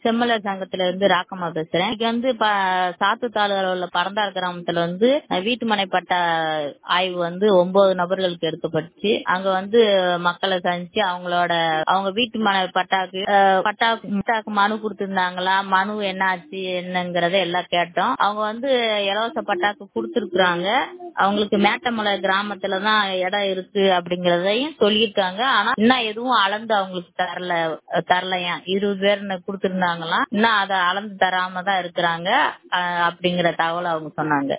செம்மலர் சங்கத்துல இருந்து ராக்கம்மா பேசுறேன் இன்னைக்கு வந்து ப- சாத்து தாலுகால உள்ள பரந்தார் கிராமத்துல வந்து அஹ், வீட்டு மனை பட்டா ஆய்வு வந்து ஒன்பது நபர்களுக்கு எடுக்கப்பட்டுச்சு அங்க வந்து மக்களை சந்திச்சு அவங்களோட அவங்க வீட்டு மனை பட்டாக்கு அஹ், பட்டா பட்டாக்கு மனு கொடுத்திருந்தாங்களா மனு என்னாச்சு என்னங்கறத எல்லாம் கேட்டோம் அவங்க வந்து இலவச பட்டாக்கு கொடுத்திருக்காங்க அவங்களுக்கு மேட்டமலை கிராமத்துல தான் இடம் இருக்கு அப்படிங்கறதையும் சொல்லியிருக்காங்க ஆனா இன்னும் எதுவும் அளந்து அவங்களுக்கு தரல தரலையா இருபது பேர் கொடுத்திருந்தாங்களாம் இன்னும் அதை அளந்து தராம தான் இருக்கிறாங்க அஹ் அப்படிங்கிற தகவல் அவங்க சொன்னாங்க